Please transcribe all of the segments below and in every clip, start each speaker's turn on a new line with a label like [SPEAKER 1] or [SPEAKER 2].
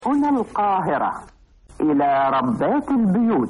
[SPEAKER 1] هنا القاهرة إلى ربات البيوت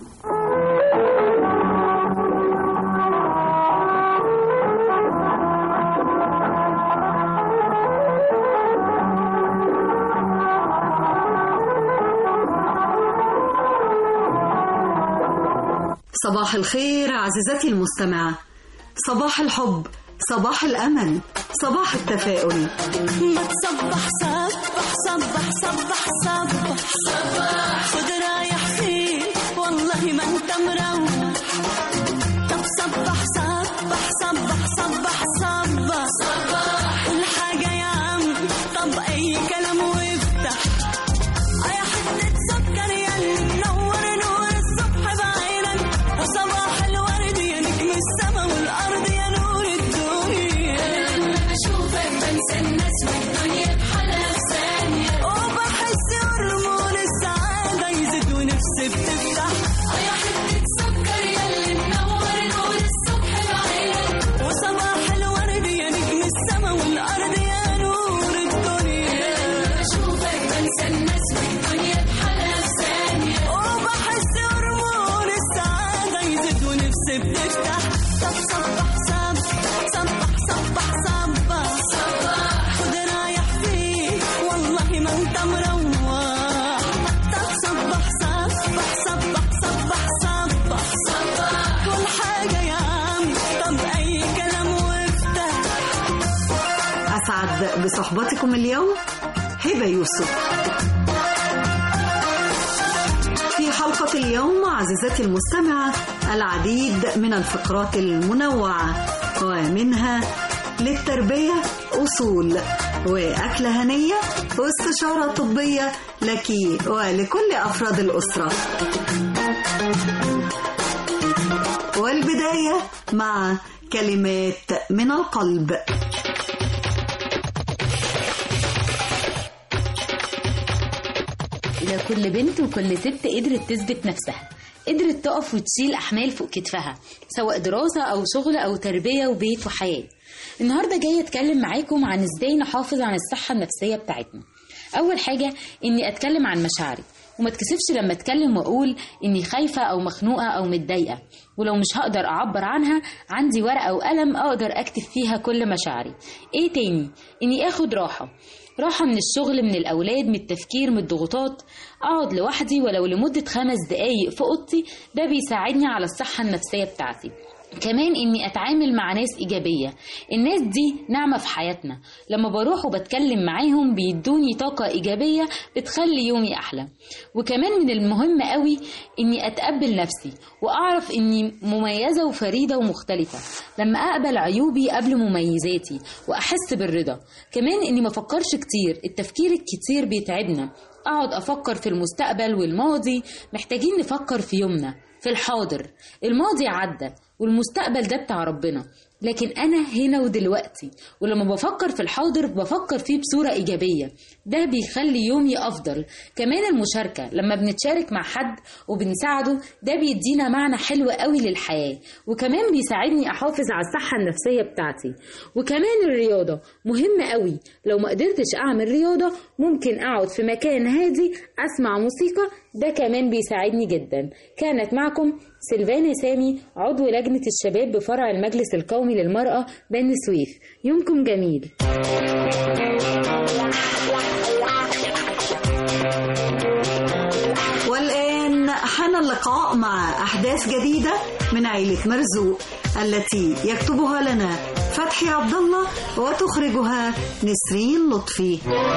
[SPEAKER 2] صباح الخير عزيزتي المستمعة صباح الحب صباح الأمل صباح التفاؤل
[SPEAKER 3] ما تصبح صبح صبح صبح صبح صبح خد رايح فين والله ما انت مروح طب صبح صبح صبح صبح صبح صبح كل حاجة يا عم طب أي كلام وافتح يا حتة سكر يا اللي منور نور الصبح بعينك وصباح الورد يا نجم السما والأرض يا نور الدنيا بشوفك بنسى الناس والدنيا بحالها في ثانية وبحس هرمون السعادة يزيد ونفسي بتفتح يا حتة سكر يا اللي منور نور الصبح بعينك وصباح الورد يا نجم السما والأرض يا نور الدنيا بشوفك بنسى الناس والدنيا بحالها في ثانية وبحس هرمون السعادة يزيد ونفسي بتفتح طب صبح صبح صبح صبح صبح صبح خد رايح فيك والله ما انت مروح طب صبح صبح صبح صبح صبح صبح كل حاجة يا عم طب أي كلام وافتح
[SPEAKER 2] أسعد بصحبتكم اليوم هبة يوسف في حلقة اليوم عزيزتي المستمعة العديد من الفقرات المنوعة ومنها للتربية أصول وأكلة هنية واستشارة طبية لك ولكل أفراد الأسرة والبداية مع كلمات من القلب
[SPEAKER 4] إلى كل بنت وكل ست قدرت تثبت نفسها قدرت تقف وتشيل أحمال فوق كتفها سواء دراسة أو شغل أو تربية وبيت وحياة النهاردة جاية أتكلم معاكم عن إزاي نحافظ على الصحة النفسية بتاعتنا أول حاجة إني أتكلم عن مشاعري وما تكسفش لما أتكلم وأقول إني خايفة أو مخنوقة أو متضايقة ولو مش هقدر أعبر عنها عندي ورقة وقلم أقدر أكتب فيها كل مشاعري إيه تاني إني آخد راحة راحة من الشغل من الأولاد من التفكير من الضغوطات أقعد لوحدي ولو لمدة خمس دقايق في أوضتي ده بيساعدني على الصحة النفسية بتاعتي كمان اني اتعامل مع ناس ايجابيه الناس دي نعمه في حياتنا لما بروح وبتكلم معاهم بيدوني طاقه ايجابيه بتخلي يومي احلى وكمان من المهم قوي اني اتقبل نفسي واعرف اني مميزه وفريده ومختلفه لما اقبل عيوبي قبل مميزاتي واحس بالرضا كمان اني ما افكرش كتير التفكير الكتير بيتعبنا اقعد افكر في المستقبل والماضي محتاجين نفكر في يومنا في الحاضر الماضي عدى والمستقبل ده بتاع ربنا لكن أنا هنا ودلوقتي ولما بفكر في الحاضر بفكر فيه بصورة إيجابية ده بيخلي يومي أفضل كمان المشاركة لما بنتشارك مع حد وبنساعده ده بيدينا معنى حلو قوي للحياة وكمان بيساعدني أحافظ على الصحة النفسية بتاعتي وكمان الرياضة مهمة قوي لو ما قدرتش أعمل رياضة ممكن أقعد في مكان هادي أسمع موسيقى ده كمان بيساعدني جدا كانت معكم سلفانا سامي عضو لجنة الشباب بفرع المجلس القومي للمرأة بني سويف يومكم جميل
[SPEAKER 2] والآن حان اللقاء مع أحداث جديدة من عيلة مرزوق التي يكتبها لنا فتحي عبد الله وتخرجها نسرين لطفي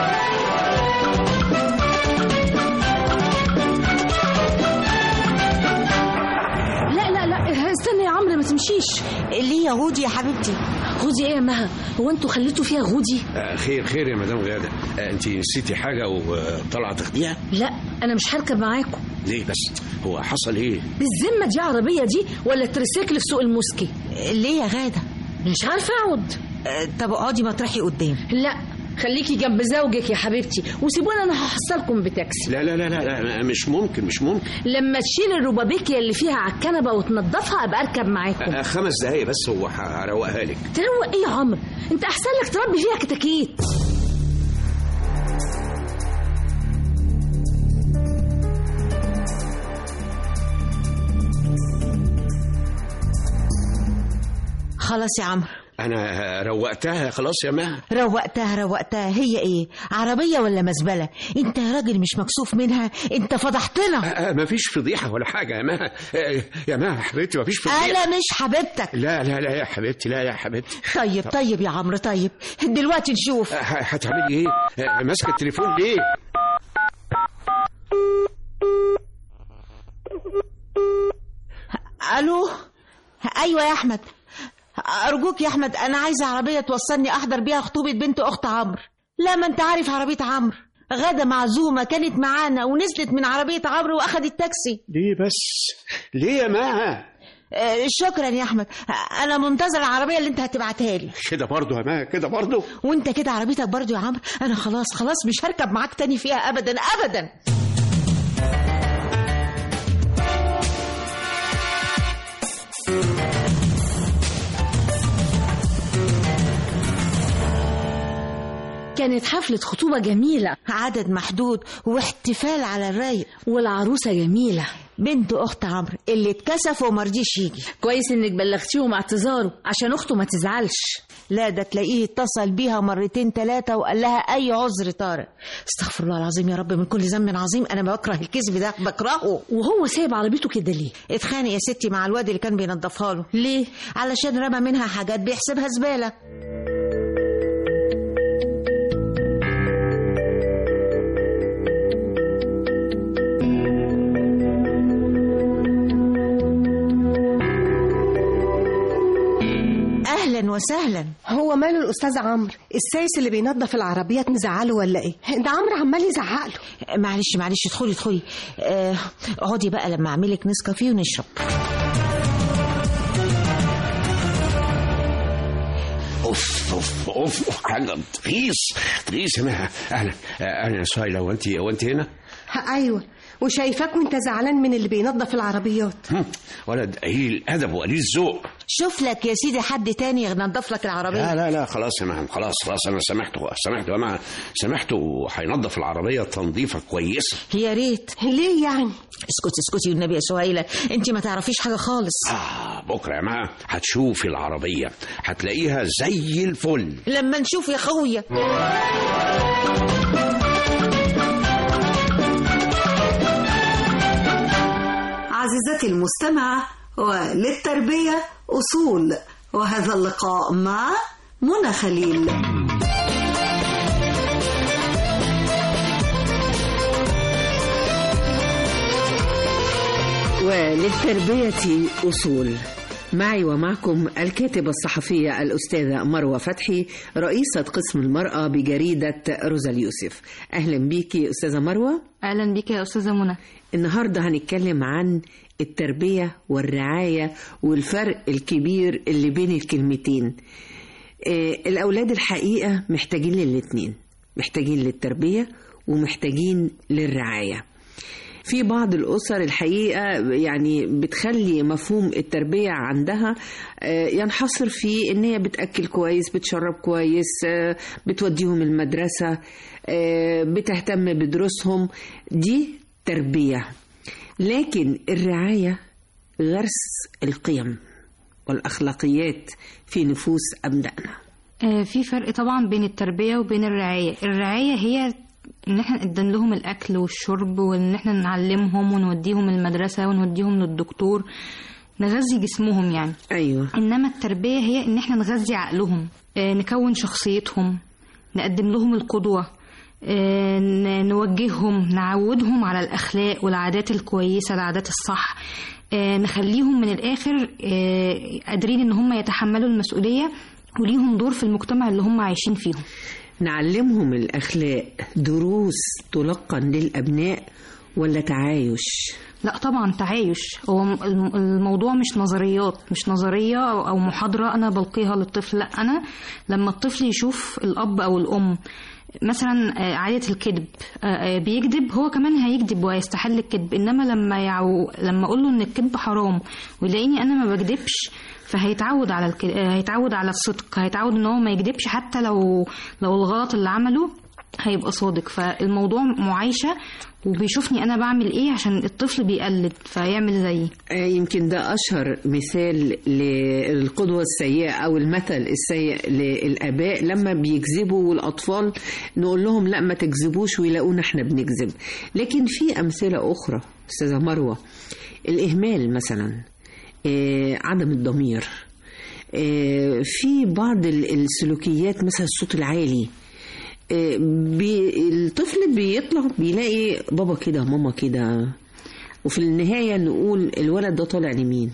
[SPEAKER 5] لا لا لا استنى يا عمرو ما تمشيش
[SPEAKER 6] ليه يا غودي يا حبيبتي
[SPEAKER 5] غودي ايه يا مها هو انتوا خليتوا فيها غودي
[SPEAKER 7] آه، خير خير يا مدام غادة آه، انت نسيتي حاجة وطلعت تاخديها
[SPEAKER 5] لا انا مش هركب معاكم
[SPEAKER 7] ليه بس هو حصل ايه
[SPEAKER 5] بالذمه دي عربيه دي ولا تريسيكل في سوق الموسكي
[SPEAKER 6] ليه يا غادة
[SPEAKER 5] مش عارفه اقعد
[SPEAKER 6] آه، طب اقعدي مطرحي قدام
[SPEAKER 5] لا خليكي جنب زوجك يا حبيبتي وسيبوني انا هحصلكم بتاكسي
[SPEAKER 7] لا لا لا لا, لا مش ممكن مش ممكن
[SPEAKER 5] لما تشيل الربابيكيا اللي فيها على الكنبه وتنضفها ابقى اركب معاكم
[SPEAKER 7] آه، خمس دقايق بس هو هروقها لك
[SPEAKER 5] تروق ايه يا عمرو انت احسن لك تربي فيها كتاكيت
[SPEAKER 6] خلاص يا عمرو
[SPEAKER 7] انا روقتها خلاص يا مها
[SPEAKER 6] روقتها روقتها هي ايه عربية ولا مزبلة انت يا راجل مش مكسوف منها انت فضحتنا
[SPEAKER 7] آه، مفيش فضيحه ولا حاجه يا مها آه، يا مها حبيبتي مفيش فضيحه
[SPEAKER 6] انا مش حبيبتك
[SPEAKER 7] لا لا لا يا حبيبتي لا يا حبيبتي
[SPEAKER 6] طيب طيب يا عمرو طيب دلوقتي نشوف
[SPEAKER 7] آه، هتعملي ايه آه، ماسكه التليفون ليه
[SPEAKER 6] الو ايوه يا احمد ارجوك يا احمد انا عايزه عربيه توصلني احضر بيها خطوبه بنت اخت عمرو لا ما انت عارف عربيه عمرو غدا معزومه كانت معانا ونزلت من عربيه عمرو واخدت تاكسي
[SPEAKER 7] ليه بس ليه يا مها
[SPEAKER 6] آه، شكرا يا احمد انا منتظر العربيه اللي انت هتبعتها لي
[SPEAKER 7] كده برضه يا مها كده برضه
[SPEAKER 6] وانت كده عربيتك برضو يا عمرو انا خلاص خلاص مش هركب معاك تاني فيها ابدا ابدا
[SPEAKER 5] كانت حفلة خطوبة جميلة
[SPEAKER 6] عدد محدود واحتفال على الرايق
[SPEAKER 5] والعروسة جميلة
[SPEAKER 6] بنت اخت عمرو اللي اتكسف ومرضيش يجي
[SPEAKER 5] كويس انك بلغتيهم اعتذاره عشان اخته ما تزعلش
[SPEAKER 6] لا ده تلاقيه اتصل بيها مرتين ثلاثة وقال لها أي عذر طارئ استغفر الله العظيم يا رب من كل ذنب عظيم أنا بكره الكذب ده بكرهه
[SPEAKER 5] وهو سايب عربيته كده ليه
[SPEAKER 6] اتخانق يا ستي مع الواد اللي كان بينضفها له
[SPEAKER 5] ليه
[SPEAKER 6] علشان رمى منها حاجات بيحسبها زبالة أهلا وسهلا
[SPEAKER 8] هو ماله الاستاذ عمرو السايس اللي بينظف العربيات مزعله ولا ايه ده عمرو عمال يزعق له
[SPEAKER 6] معلش معلش ادخلي ادخلي آه، اقعدي بقى لما اعملك نسكافيه ونشرب
[SPEAKER 7] اوف اوف اوف حاجه تغيظ تغيظ يا مها اهلا آه، اهلا يا سهيله وانت وانت هنا
[SPEAKER 8] ها، ايوه وشايفاك وانت زعلان من اللي بينظف العربيات
[SPEAKER 7] هم، ولد قليل ادب وقليل ذوق
[SPEAKER 6] شوف لك يا سيدي حد تاني ينضف لك العربية
[SPEAKER 7] لا لا لا خلاص يا مها خلاص خلاص انا سامحته سامحته يا مها سامحته وهينظف العربيه تنظيفه كويسه
[SPEAKER 6] يا ريت
[SPEAKER 8] ليه يعني
[SPEAKER 6] اسكتي اسكتي والنبي يا سهيلة انت ما تعرفيش حاجة خالص
[SPEAKER 7] آه بكره يا مها هتشوفي العربيه هتلاقيها زي الفل
[SPEAKER 6] لما نشوف يا خويا
[SPEAKER 2] عزيزتي المستمعة وللتربية أصول وهذا اللقاء مع منى خليل
[SPEAKER 9] وللتربية أصول معي ومعكم الكاتبة الصحفية الأستاذة مروة فتحي رئيسة قسم المرأة بجريدة روزا اليوسف أهلا بيكي أستاذة مروة
[SPEAKER 10] اهلا بك يا استاذه منى
[SPEAKER 9] النهاردة هنتكلم عن التربية والرعاية والفرق الكبير اللي بين الكلمتين آه، الأولاد الحقيقة محتاجين للاتنين محتاجين للتربية ومحتاجين للرعاية في بعض الأسر الحقيقة يعني بتخلي مفهوم التربية عندها آه، ينحصر في إن هي بتأكل كويس بتشرب كويس آه، بتوديهم المدرسة آه، بتهتم بدروسهم دي تربية لكن الرعاية غرس القيم والأخلاقيات في نفوس أبنائنا
[SPEAKER 10] آه، في فرق طبعا بين التربيه وبين الرعايه الرعايه هي ان احنا نقدم لهم الاكل والشرب وان احنا نعلمهم ونوديهم المدرسه ونوديهم للدكتور نغذي جسمهم يعني
[SPEAKER 9] ايوه
[SPEAKER 10] انما التربيه هي ان احنا نغذي عقلهم آه، نكون شخصيتهم نقدم لهم القدوه آه، ن- نوجههم نعودهم على الاخلاق والعادات الكويسه العادات الصح آه، نخليهم من الاخر آه، قادرين ان هم يتحملوا المسؤوليه وليهم دور في المجتمع اللي هم عايشين فيهم
[SPEAKER 9] نعلمهم الأخلاق دروس تلقن للأبناء ولا تعايش
[SPEAKER 10] لا طبعا تعايش هو الم- الموضوع مش نظريات مش نظرية أو أو محاضرة أنا بلقيها للطفل لا أنا لما الطفل يشوف الأب أو الأم مثلا آه، عادة الكذب آه، آه، بيكذب هو كمان هيكذب وهيستحل الكذب انما لما يعو... لما اقول له ان الكذب حرام ويلاقيني انا ما بكذبش فهيتعود على الك... آه، هيتعود على الصدق هيتعود ان هو ما يكذبش حتى لو لو الغلط اللي عمله هيبقى صادق فالموضوع معايشه وبيشوفني انا بعمل ايه عشان الطفل بيقلد فيعمل زيي
[SPEAKER 9] آه، يمكن ده أشهر مثال للقدوة السيئة أو المثل السيء للآباء لما بيكذبوا والأطفال نقول لهم لا ما تكذبوش ويلاقونا احنا بنكذب لكن في أمثلة أخرى أستاذة مروة الإهمال مثلا آه، عدم الضمير آه، في بعض ال- السلوكيات مثلا الصوت العالي آه، بي الطفل بيطلع بيلاقي بابا كده ماما كده وفي النهاية نقول الولد ده طالع لمين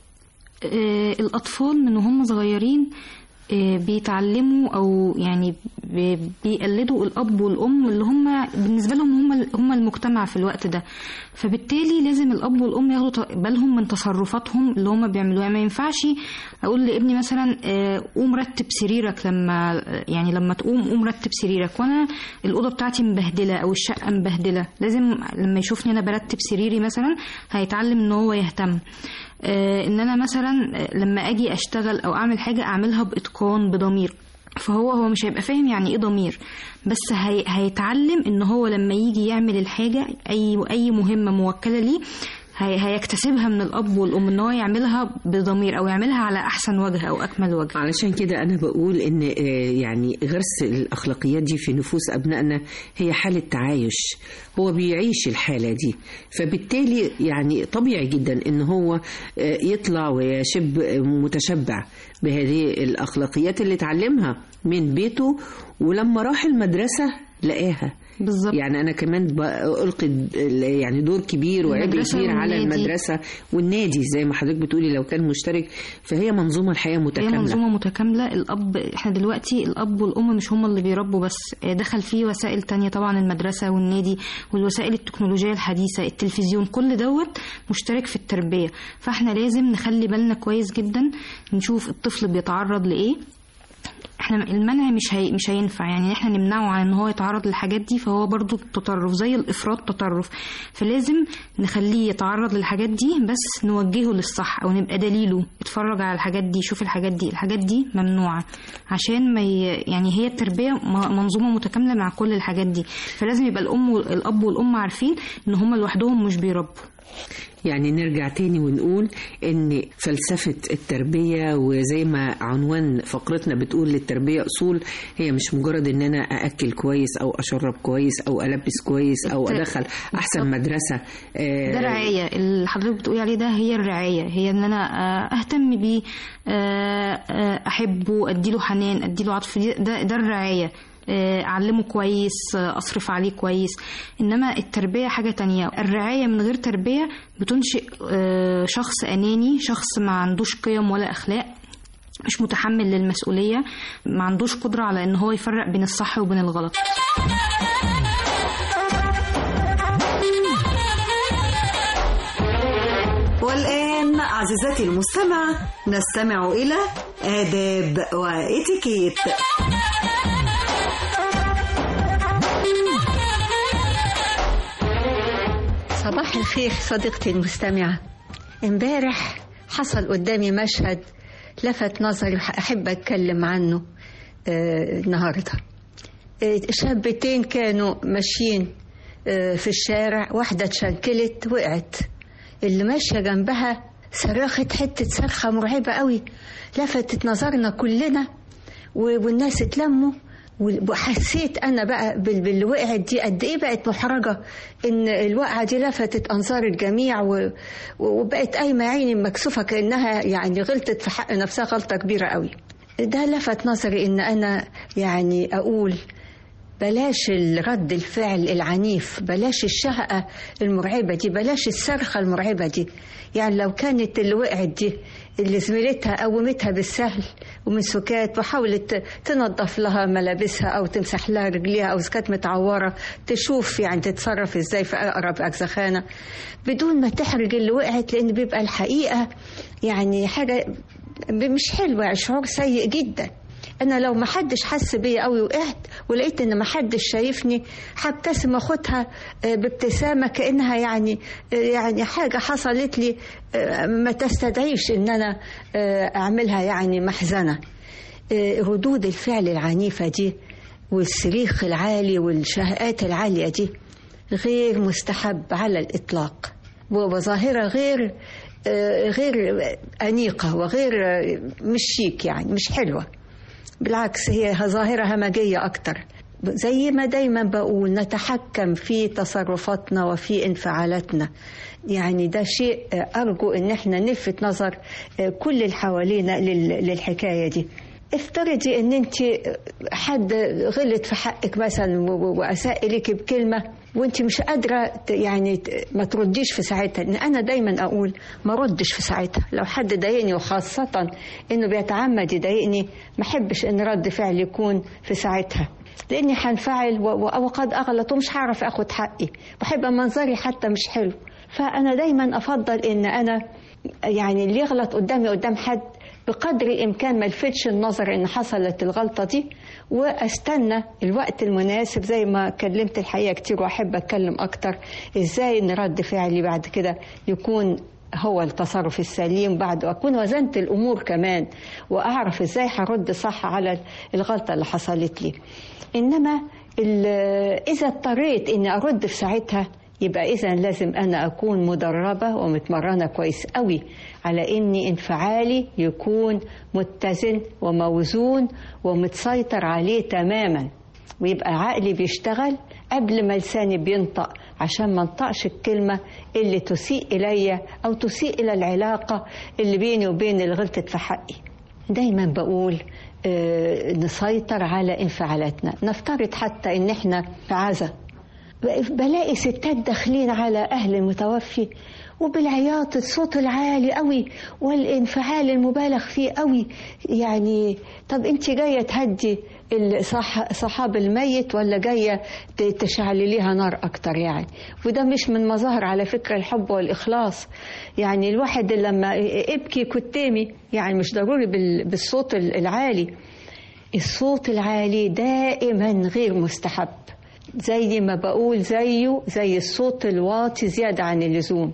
[SPEAKER 10] آه، الأطفال من وهم صغيرين آه، بيتعلموا أو يعني بي- بيقلدوا الأب والأم اللي هم بالنسبة لهم هم هم المجتمع في الوقت ده فبالتالي لازم الأب والأم ياخدوا ط- بالهم من تصرفاتهم اللي هم بيعملوها يعني ما ينفعش أقول لابني مثلا آه، قوم رتب سريرك لما يعني لما تقوم قوم رتب سريرك وأنا الأوضة بتاعتي مبهدلة أو الشقة مبهدلة لازم لما يشوفني أنا برتب سريري مثلا هيتعلم إن هو يهتم آه، ان انا مثلا آه، لما اجي اشتغل او اعمل حاجه اعملها باتقان بضمير فهو هو مش هيبقى فاهم يعني ايه ضمير بس هي هيتعلم ان هو لما يجي يعمل الحاجه اي اي مهمه موكله ليه هي هيكتسبها من الاب والام ان هو يعملها بضمير او يعملها على احسن وجه او اكمل وجه
[SPEAKER 9] علشان كده أنا بقول إن آه، يعني غرس الأخلاقيات دي في نفوس أبنائنا هي حالة تعايش هو بيعيش الحالة دي فبالتالي يعني طبيعي جدا إن هو آه، يطلع ويشب متشبع بهذه الأخلاقيات اللي اتعلمها من بيته ولما راح المدرسة لقاها
[SPEAKER 10] بالظبط
[SPEAKER 9] يعني انا كمان القي يعني دور كبير وعبء
[SPEAKER 10] المدرسة
[SPEAKER 9] كبير على
[SPEAKER 10] والنادي.
[SPEAKER 9] المدرسه والنادي زي ما حضرتك بتقولي لو كان مشترك فهي منظومه الحياه
[SPEAKER 10] هي
[SPEAKER 9] متكامله
[SPEAKER 10] منظومه متكامله الاب احنا دلوقتي الاب والام مش هم اللي بيربوا بس آه، دخل فيه وسائل تانية طبعا المدرسه والنادي والوسائل التكنولوجيه الحديثه التلفزيون كل دوت مشترك في التربيه فاحنا لازم نخلي بالنا كويس جدا نشوف الطفل بيتعرض لايه احنا المنع مش هي مش هينفع يعني احنا نمنعه عن ان هو يتعرض للحاجات دي فهو برضو تطرف زي الافراط تطرف فلازم نخليه يتعرض للحاجات دي بس نوجهه للصح او نبقى دليله اتفرج على الحاجات دي شوف الحاجات دي الحاجات دي ممنوعه عشان ما ي... يعني هي التربيه م- منظومه متكامله مع كل الحاجات دي فلازم يبقى الام والاب والام عارفين ان هم لوحدهم مش بيربوا
[SPEAKER 9] يعني نرجع تاني ونقول ان فلسفة التربية وزي ما عنوان فقرتنا بتقول للتربية اصول هي مش مجرد ان انا ااكل كويس او اشرب كويس او البس كويس او
[SPEAKER 10] الت-
[SPEAKER 9] ادخل احسن مدرسة آه،
[SPEAKER 10] ده رعاية اللي حضرتك بتقولي عليه ده هي الرعاية هي ان انا آه، اهتم بيه آه، آه، احبه اديله حنان اديله عطف دي- ده ده الرعاية آه، اعلمه كويس آه، اصرف عليه كويس انما التربية حاجة تانية الرعاية من غير تربية بتنشئ آه، شخص اناني شخص ما عندوش قيم ولا اخلاق مش متحمل للمسؤولية ما عندوش قدرة على ان هو يفرق بين الصح وبين الغلط
[SPEAKER 2] والآن عزيزتي المستمعة نستمع إلى آداب وإتيكيت
[SPEAKER 11] صباح الخير صديقتي المستمعة امبارح حصل قدامي مشهد لفت نظري أحب أتكلم عنه آه النهاردة آه شابتين كانوا ماشيين آه في الشارع واحدة اتشنكلت وقعت اللي ماشية جنبها صرخت حتة صرخة مرعبة قوي لفتت نظرنا كلنا و- والناس اتلموا وحسيت انا بقى بال- باللي وقعت دي قد ايه بقت محرجه ان الوقعه دي لفتت انظار الجميع و- وبقت قايمه يا عيني مكسوفه كانها يعني غلطت في حق نفسها غلطه كبيره قوي ده لفت نظري ان انا يعني اقول بلاش رد الفعل العنيف بلاش الشهقة المرعبة دي بلاش الصرخة المرعبة دي يعني لو كانت اللي وقعت دي اللي زميلتها قومتها بالسهل ومن سكات وحاولت تنظف لها ملابسها او تمسح لها رجليها او اذا كانت متعوره تشوف يعني تتصرف ازاي في اقرب اجزخانه بدون ما تحرج اللي وقعت لان بيبقى الحقيقه يعني حاجه مش حلوه يعني شعور سيء جدا انا لو ما حدش حس بيا قوي وقعت ولقيت ان ما حدش شايفني هبتسم اخدها آه، بابتسامه كانها يعني آه، يعني حاجه حصلت لي آه، ما تستدعيش ان انا آه، اعملها يعني محزنه آه، ردود الفعل العنيفه دي والصريخ العالي والشهقات العالية دي غير مستحب على الإطلاق وظاهرة غير آه، غير أنيقة وغير آه، مش شيك يعني مش حلوة بالعكس هي ظاهرة همجية أكتر زي ما دايما بقول نتحكم في تصرفاتنا وفي انفعالاتنا يعني ده شيء آه، أرجو إن احنا نلفت نظر آه، كل اللي حوالينا لل- للحكاية دي افترضي ان انت حد غلط في حقك مثلا و- و- واساء اليك بكلمه وانت مش قادره ت- يعني ت- ما ترديش في ساعتها ان انا دايما اقول ما ردش في ساعتها لو حد ضايقني وخاصه انه بيتعمد يضايقني ما احبش ان رد فعل يكون في ساعتها لاني هنفعل و- و- وقد اغلط ومش هعرف اخد حقي بحب منظري حتى مش حلو فانا دايما افضل ان انا يعني اللي يغلط قدامي قدام حد بقدر الامكان ما الفتش النظر ان حصلت الغلطه دي واستنى الوقت المناسب زي ما كلمت الحقيقه كتير واحب اتكلم اكتر ازاي ان رد فعلي بعد كده يكون هو التصرف السليم بعد واكون وزنت الامور كمان واعرف ازاي هرد صح على الغلطه اللي حصلت لي انما ال- اذا اضطريت اني ارد في ساعتها يبقى اذا لازم انا اكون مدربه ومتمرنه كويس قوي على اني انفعالي يكون متزن وموزون ومتسيطر عليه تماما ويبقى عقلي بيشتغل قبل ما لساني بينطق عشان ما انطقش الكلمة اللي تسيء إلي أو تسيء إلى العلاقة اللي بيني وبين اللي غلطت في حقي دايما بقول آه، نسيطر على انفعالاتنا نفترض حتى ان احنا في عزا بلاقي ستات داخلين على اهل المتوفي وبالعياط الصوت العالي قوي والانفعال المبالغ فيه قوي يعني طب انت جايه تهدي الصح- صحاب الميت ولا جايه ت- تشعلليها نار اكتر يعني وده مش من مظاهر على فكره الحب والاخلاص يعني الواحد لما ابكي كتامي يعني مش ضروري بال- بالصوت العالي الصوت العالي دائما غير مستحب زي ما بقول زيه زي الصوت الواطي زيادة عن اللزوم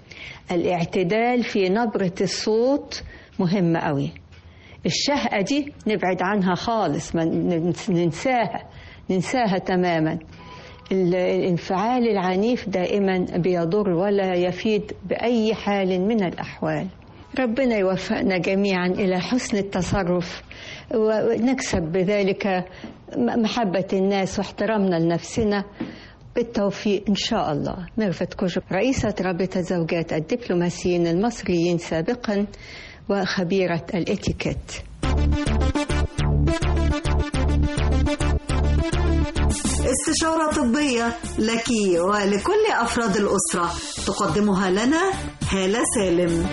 [SPEAKER 11] الاعتدال في نبرة الصوت مهم قوي الشهقة دي نبعد عنها خالص ما ننس- ننساها ننساها تماما ال- الانفعال العنيف دائما بيضر ولا يفيد بأي حال من الأحوال ربنا يوفقنا جميعا إلى حسن التصرف ونكسب بذلك م- محبة الناس واحترامنا لنفسنا بالتوفيق إن شاء الله ميرفت كوجب رئيسة رابطة زوجات الدبلوماسيين المصريين سابقا وخبيرة الاتيكيت
[SPEAKER 2] استشارة طبية لك ولكل أفراد الأسرة تقدمها لنا هالة سالم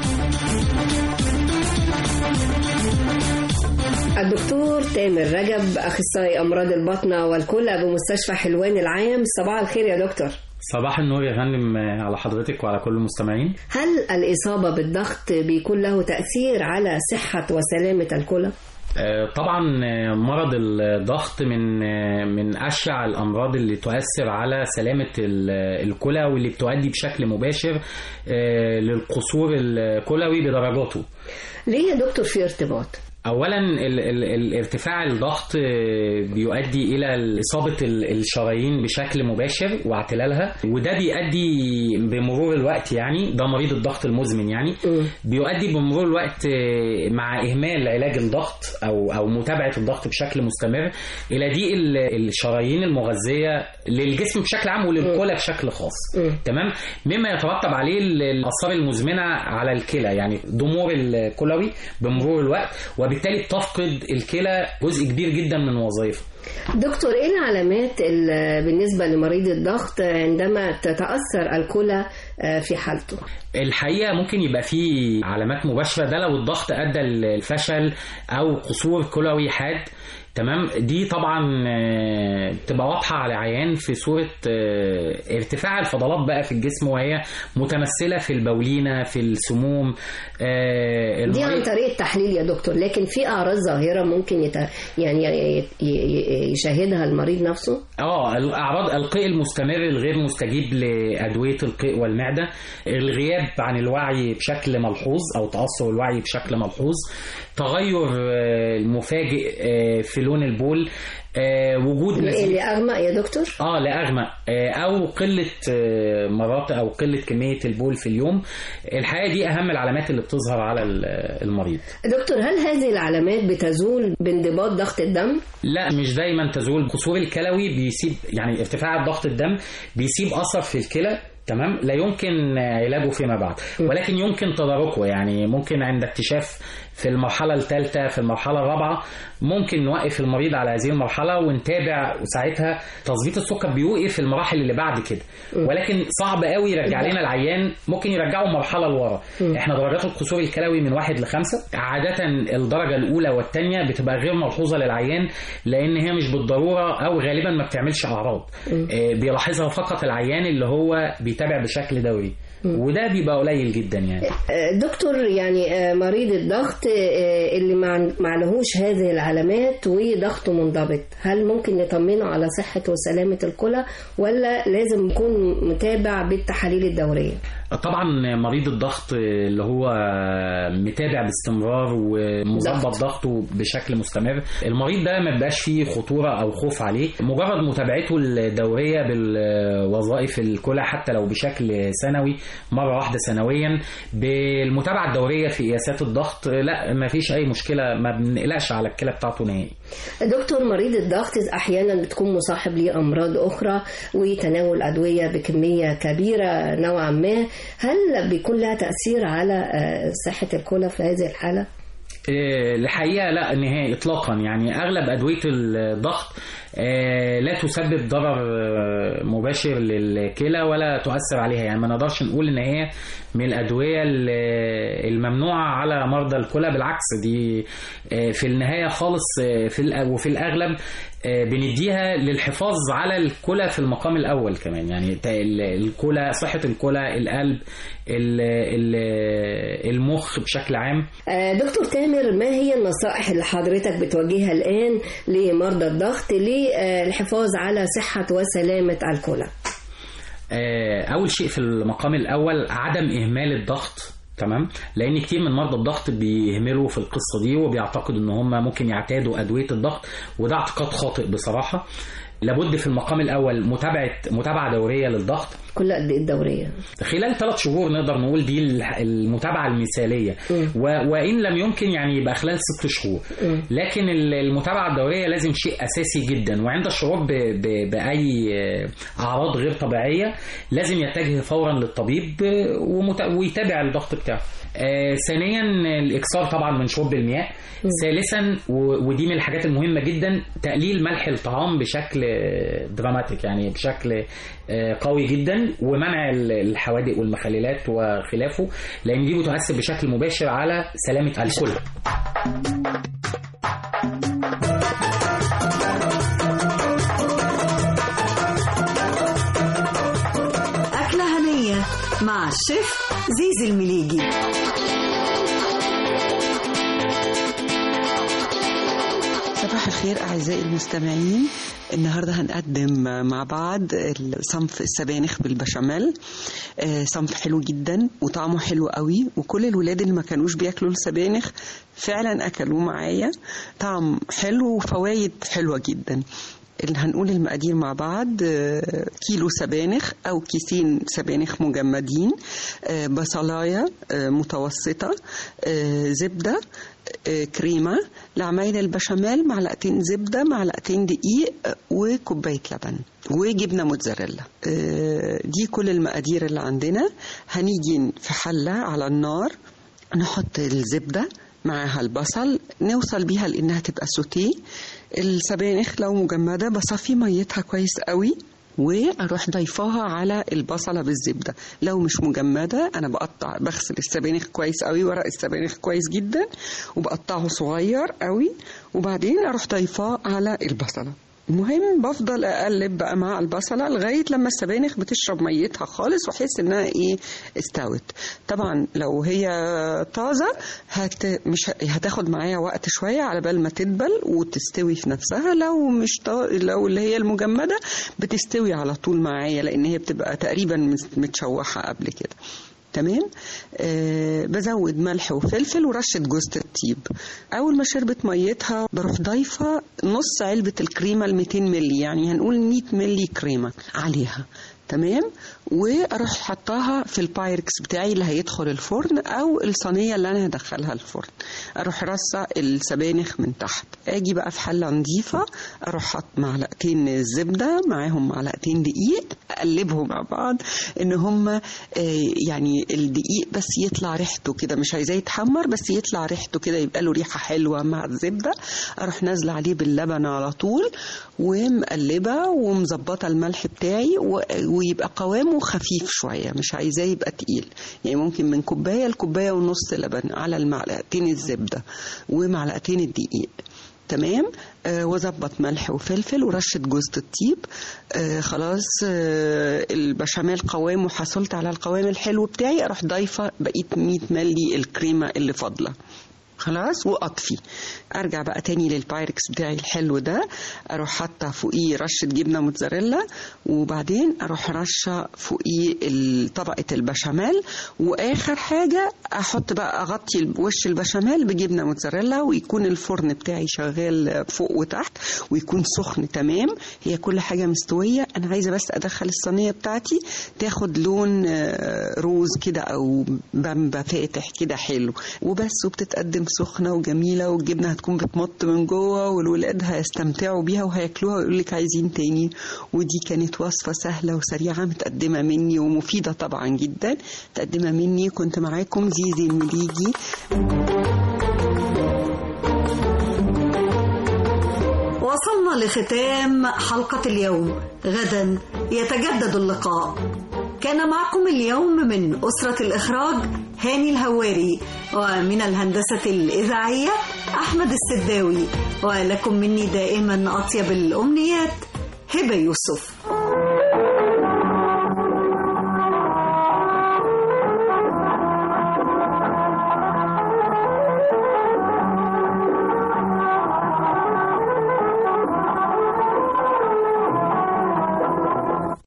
[SPEAKER 12] الدكتور تامر رجب أخصائي أمراض البطنة والكلى بمستشفى حلوان العام صباح الخير يا دكتور
[SPEAKER 13] صباح النور يا فندم على حضرتك وعلى كل المستمعين
[SPEAKER 12] هل الإصابة بالضغط بيكون له تأثير على صحة وسلامة الكلى؟
[SPEAKER 13] آه، طبعا آه، مرض الضغط من آه، من اشع الامراض اللي تؤثر على سلامه ال- الكلى واللي بتؤدي بشكل مباشر آه، للقصور الكلوي بدرجاته
[SPEAKER 12] ليه يا دكتور في ارتباط؟
[SPEAKER 13] اولا ال ال الارتفاع الضغط آه، بيؤدي الى اصابه ال- الشرايين بشكل مباشر واعتلالها وده بيؤدي بمرور الوقت يعني ده مريض الضغط المزمن يعني بيؤدي بمرور الوقت آه، مع اهمال علاج الضغط او او متابعه الضغط بشكل مستمر الى ضيق ال- الشرايين المغذيه للجسم بشكل عام وللكلى بشكل خاص تمام مما يترتب عليه ال- الاثار المزمنه على الكلى يعني ضمور الكلوي بمرور الوقت وبالتالي تفقد الكلى جزء كبير جدا من وظائفه
[SPEAKER 12] دكتور ايه العلامات ال- بالنسبة لمريض الضغط عندما تتأثر الكلى آه، في حالته؟
[SPEAKER 13] الحقيقه ممكن يبقى فيه علامات مباشره ده لو الضغط ادى للفشل او قصور كلوي حاد تمام دي طبعا آه، تبقى واضحه على عيان في صوره آه، ارتفاع الفضلات بقى في الجسم وهي متمثله في البولينه في السموم آه،
[SPEAKER 12] دي عن
[SPEAKER 13] المريض-
[SPEAKER 12] طريق التحليل يا دكتور لكن في أعراض ظاهرة ممكن يت... يعني ي- ي- يشاهدها المريض نفسه؟
[SPEAKER 13] اه الاعراض القيء المستمر الغير مستجيب لادويه القيء والمعده الغياب عن الوعي بشكل ملحوظ او تاثر الوعي بشكل ملحوظ تغير آه، المفاجئ آه، في لون البول آه وجود نزيف
[SPEAKER 12] اللي اغمق يا دكتور
[SPEAKER 13] اه لاغمق آه او قله آه مرات او قله كميه البول في اليوم الحقيقه دي اهم العلامات اللي بتظهر على ال- المريض
[SPEAKER 12] دكتور هل هذه العلامات بتزول بانضباط ضغط الدم
[SPEAKER 13] لا مش دايما تزول الكسور الكلوي بيسيب يعني ارتفاع ضغط الدم بيسيب اثر في الكلى تمام لا يمكن علاجه فيما بعد ولكن يمكن تداركه يعني ممكن عند اكتشاف في المرحلة الثالثة في المرحلة الرابعة ممكن نوقف المريض على هذه المرحلة ونتابع وساعتها تظبيط السكر بيوقف في المراحل اللي بعد كده ولكن صعب قوي يرجع لنا العيان ممكن يرجعه مرحلة لورا احنا درجات القصور الكلوي من واحد لخمسة عادة الدرجة الأولى والثانية بتبقى غير ملحوظة للعيان لأن هي مش بالضرورة أو غالبا ما بتعملش أعراض آه، بيلاحظها فقط العيان اللي هو بيتابع بشكل دوري وده بيبقى قليل جدا يعني
[SPEAKER 12] آه، دكتور يعني آه، مريض الضغط آه، اللي ما معلهوش هذه العلامات وضغطه منضبط هل ممكن نطمنه على صحة وسلامة الكلى ولا لازم يكون متابع بالتحاليل الدورية
[SPEAKER 13] طبعا مريض الضغط اللي هو متابع باستمرار ومظبط ضغطه بشكل مستمر المريض ده ما بيبقاش فيه خطوره او خوف عليه مجرد متابعته الدوريه بالوظائف الكلى حتى لو بشكل سنوي مره واحده سنويا بالمتابعه الدوريه في قياسات الضغط لا ما فيش اي مشكله ما بنقلقش على الكلى بتاعته نهائي
[SPEAKER 12] دكتور مريض الضغط احيانا بتكون مصاحب لامراض اخرى وتناول ادويه بكميه كبيره نوعا ما هل بيكون لها تاثير على آه، صحه الكلى في هذه الحاله
[SPEAKER 13] إيه، الحقيقه لا نهائي اطلاقا يعني اغلب ادويه الضغط آه، لا تسبب ضرر آه، مباشر للكلى ولا تؤثر عليها يعني ما نقدرش نقول ان هي من الادويه ال- الممنوعه على مرضى الكلى بالعكس دي آه، في النهايه خالص آه، في الأ- وفي الاغلب آه، بنديها للحفاظ على الكلى في المقام الاول كمان يعني ت- ال- الكلى صحه الكلى القلب ال- ال- المخ بشكل عام
[SPEAKER 12] آه، دكتور تامر ما هي النصائح اللي حضرتك بتوجهها الآن لمرضى الضغط للحفاظ على صحة وسلامة الكلى
[SPEAKER 13] آه، اول شيء في المقام الاول عدم اهمال الضغط تمام لان كتير من مرضى الضغط بيهملوا في القصه دي وبيعتقدوا ان هم ممكن يعتادوا ادويه الضغط وده اعتقاد خاطئ بصراحه لابد في المقام الاول متابعه متابعه دوريه للضغط
[SPEAKER 12] كل قد ايه الدورية
[SPEAKER 13] خلال ثلاث شهور نقدر نقول دي الح- المتابعه المثاليه و... وان لم يمكن يعني يبقى خلال ست شهور لكن ال- المتابعه الدوريه لازم شيء اساسي جدا وعند الشعور ب... ب... باي اعراض غير طبيعيه لازم يتجه فورا للطبيب ومت... ويتابع الضغط بتاعه آه ثانيا الاكثار طبعا من شرب المياه ثالثا و... ودي من الحاجات المهمه جدا تقليل ملح الطعام بشكل آه، دراماتيك يعني بشكل آه، قوي جدا ومنع ال- الحوادق والمخللات وخلافه لان دي بتؤثر بشكل مباشر على سلامه الكلى
[SPEAKER 2] أكلة هنية مع الشيف زيزي المليجي
[SPEAKER 14] صباح الخير أعزائي المستمعين النهاردة هنقدم مع بعض صنف السبانخ بالبشاميل آه، صنف حلو جدا وطعمه حلو قوي وكل الولاد اللي ما كانوش بياكلوا السبانخ فعلا أكلوه معايا طعم حلو وفوايد حلوة جدا اللي هنقول المقادير مع بعض آه، كيلو سبانخ أو كيسين سبانخ مجمدين آه، بصلاية آه، متوسطة آه، زبدة آه، كريمة لعمايل البشاميل معلقتين زبدة معلقتين دقيق آه، وكوباية لبن وجبنة موتزاريلا آه، دي كل المقادير اللي عندنا هنيجي في حلة على النار نحط الزبدة معاها البصل نوصل بيها لانها تبقى سوتيه السبانخ لو مجمده بصفي ميتها كويس قوي واروح ضيفاها على البصله بالزبده لو مش مجمده انا بقطع بغسل السبانخ كويس قوي ورق السبانخ كويس جدا وبقطعه صغير قوي وبعدين اروح ضيفاه على البصله المهم بفضل اقلب بقى مع البصله لغايه لما السبانخ بتشرب ميتها خالص واحس انها ايه استوت طبعا لو هي طازه هت مش ه- هتاخد معايا وقت شويه على بال ما تدبل وتستوي في نفسها لو مش طا... لو اللي هي المجمده بتستوي على طول معايا لان هي بتبقى تقريبا مس- متشوحه قبل كده تمام آه بزود ملح وفلفل ورشه جوز الطيب اول ما شربت ميتها بروح ضايفه نص علبه الكريمه ال 200 مللي يعني هنقول 100 مللي كريمه عليها تمام واروح حطاها في البايركس بتاعي اللي هيدخل الفرن او الصينيه اللي انا هدخلها الفرن اروح رصه السبانخ من تحت اجي بقى في حله نظيفه اروح حط معلقتين زبده معاهم معلقتين دقيق اقلبهم مع بعض ان هم يعني الدقيق بس يطلع ريحته كده مش عايزاه يتحمر بس يطلع ريحته كده يبقى له ريحه حلوه مع الزبده اروح نازله عليه باللبن على طول ومقلبه ومظبطه الملح بتاعي ويبقى قوامه خفيف شويه مش عايزاه يبقى تقيل يعني ممكن من كوبايه لكوبايه ونص لبن على المعلقتين الزبده ومعلقتين الدقيق تمام آه واظبط ملح وفلفل ورشه جوز الطيب آه خلاص آه البشاميل قوام وحصلت على القوام الحلو بتاعي اروح ضايفه بقيه 100 ملي الكريمه اللي فاضله خلاص واطفي ارجع بقى تاني للبايركس بتاعي الحلو ده اروح حاطه فوقيه رشه جبنه موتزاريلا وبعدين اروح رشه فوقيه طبقه البشاميل واخر حاجه احط بقى اغطي وش البشاميل بجبنه موتزاريلا ويكون الفرن بتاعي شغال فوق وتحت ويكون سخن تمام هي كل حاجه مستويه انا عايزه بس ادخل الصينيه بتاعتي تاخد لون روز كده او بامبا فاتح كده حلو وبس وبتتقدم سخنه وجميله والجبنه هتكون بتمط من جوه والولاد هيستمتعوا بيها وهياكلوها ويقول لك عايزين تاني ودي كانت وصفه سهله وسريعه متقدمه مني ومفيده طبعا جدا متقدمه مني كنت معاكم زيزي المليجي
[SPEAKER 2] وصلنا لختام حلقة اليوم غدا يتجدد اللقاء كان معكم اليوم من أسرة الإخراج هاني الهواري ومن الهندسة الإذاعية أحمد السداوي ولكم مني دائما أطيب الأمنيات هبة يوسف